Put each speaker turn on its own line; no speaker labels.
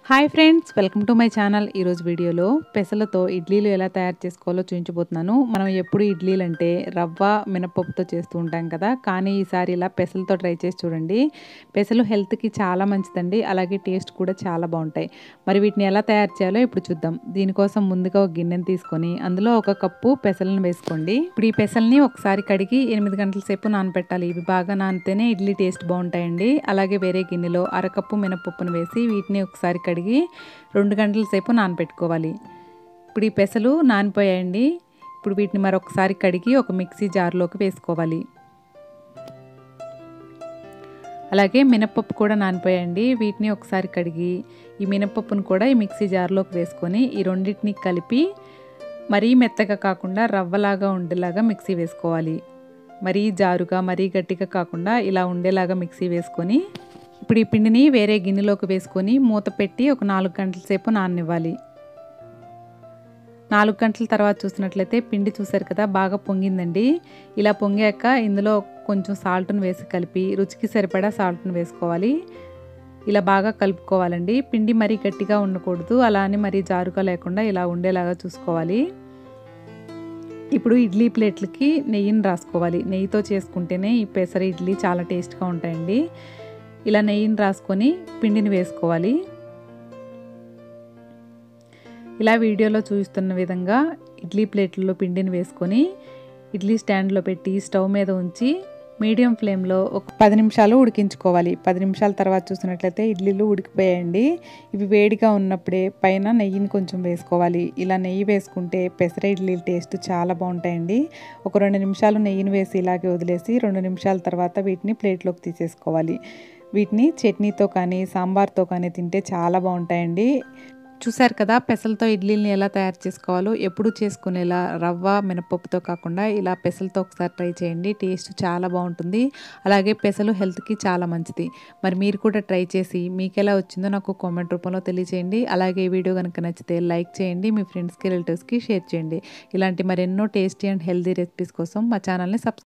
hi friends welcome to my channel ఈరోజు వీడియోలో పెసలతో ఇడ్లీలు ఎలా తయారు చేసుకోవాలో చూపించబోతున్నాను మనం ఎప్పుడు ఇడ్లీలు అంటే రవ్వ మినపప్పుతో చేస్తూ ఉంటాం కదా కానీ ఈసారి ఇలా పెసలతో ట్రై చేసి చూడండి పెసలు హెల్త్కి చాలా మంచిదండి అలాగే టేస్ట్ కూడా చాలా బాగుంటాయి మరి వీటిని ఎలా తయారు చేయాలో ఇప్పుడు చూద్దాం దీనికోసం ముందుగా ఒక గిన్నెని తీసుకొని అందులో ఒక కప్పు పెసలను వేసుకోండి ఇప్పుడు ఈ పెసల్ని ఒకసారి కడిగి ఎనిమిది గంటల సేపు నానబెట్టాలి ఇవి బాగా నానితేనే ఇడ్లీ టేస్ట్ బాగుంటాయండి అలాగే వేరే గిన్నెలో అరకప్పు మినపప్పును వేసి వీటిని ఒకసారి కడిగి రెండు గంటల సేపు నానబెట్టుకోవాలి ఇప్పుడు ఈ పెసలు నానిపోయాయండి ఇప్పుడు వీటిని మరొకసారి కడిగి ఒక మిక్సీ జార్లోకి వేసుకోవాలి అలాగే మినపప్పు కూడా నానిపోయాయండి వీటిని ఒకసారి కడిగి ఈ మినపప్పును కూడా ఈ మిక్సీ జార్లోకి వేసుకొని ఈ రెండింటిని కలిపి మరీ మెత్తగా కాకుండా రవ్వలాగా ఉండేలాగా మిక్సీ వేసుకోవాలి మరీ జారుగా మరీ గట్టిగా కాకుండా ఇలా ఉండేలాగా మిక్సీ వేసుకొని ఇప్పుడు ఈ పిండిని వేరే గిన్నెలోకి వేసుకొని మూత పెట్టి ఒక నాలుగు గంటల సేపు నాననివ్వాలి నాలుగు గంటల తర్వాత చూసినట్లయితే పిండి చూసారు కదా బాగా పొంగిందండి ఇలా పొంగాక ఇందులో కొంచెం సాల్ట్ను వేసి కలిపి రుచికి సరిపడా సాల్ట్ను వేసుకోవాలి ఇలా బాగా కలుపుకోవాలండి పిండి మరీ గట్టిగా ఉండకూడదు అలా అని మరీ జారుగా లేకుండా ఇలా ఉండేలాగా చూసుకోవాలి ఇప్పుడు ఇడ్లీ ప్లేట్లకి నెయ్యిని రాసుకోవాలి నెయ్యితో చేసుకుంటేనే ఈ పెసర ఇడ్లీ చాలా టేస్ట్గా ఉంటాయండి ఇలా నెయ్యిని రాసుకొని పిండిని వేసుకోవాలి ఇలా వీడియోలో చూస్తున్న విధంగా ఇడ్లీ ప్లేట్లలో పిండిని వేసుకొని ఇడ్లీ స్టాండ్లో పెట్టి స్టవ్ మీద ఉంచి మీడియం ఫ్లేమ్లో ఒక పది నిమిషాలు ఉడికించుకోవాలి పది నిమిషాల తర్వాత చూసినట్లయితే ఇడ్లీలు ఉడికిపోయాయండి ఇవి వేడిగా ఉన్నప్పుడే పైన నెయ్యిని కొంచెం వేసుకోవాలి ఇలా నెయ్యి వేసుకుంటే పెసర ఇడ్లీ టేస్ట్ చాలా బాగుంటాయండి ఒక రెండు నిమిషాలు నెయ్యిని వేసి ఇలాగే వదిలేసి రెండు నిమిషాల తర్వాత వీటిని ప్లేట్లోకి తీసేసుకోవాలి వీటిని చట్నీతో కానీ సాంబార్తో కానీ తింటే చాలా బాగుంటాయండి చూసారు కదా పెసలతో ఇడ్లీని ఎలా తయారు చేసుకోవాలో ఎప్పుడు చేసుకునేలా రవ్వ మినపప్పుతో కాకుండా ఇలా పెసలతో ఒకసారి ట్రై చేయండి టేస్ట్ చాలా బాగుంటుంది అలాగే పెసలు హెల్త్కి చాలా మంచిది మరి మీరు కూడా ట్రై చేసి మీకు ఎలా వచ్చిందో నాకు కామెంట్ రూపంలో తెలియచేయండి అలాగే ఈ వీడియో కనుక నచ్చితే లైక్ చేయండి మీ ఫ్రెండ్స్కి రిలేటివ్స్కి షేర్ చేయండి ఇలాంటి మరెన్నో టేస్టీ అండ్ హెల్తీ రెసిపీస్ కోసం మా ఛానల్ని సబ్స్క్రైబ్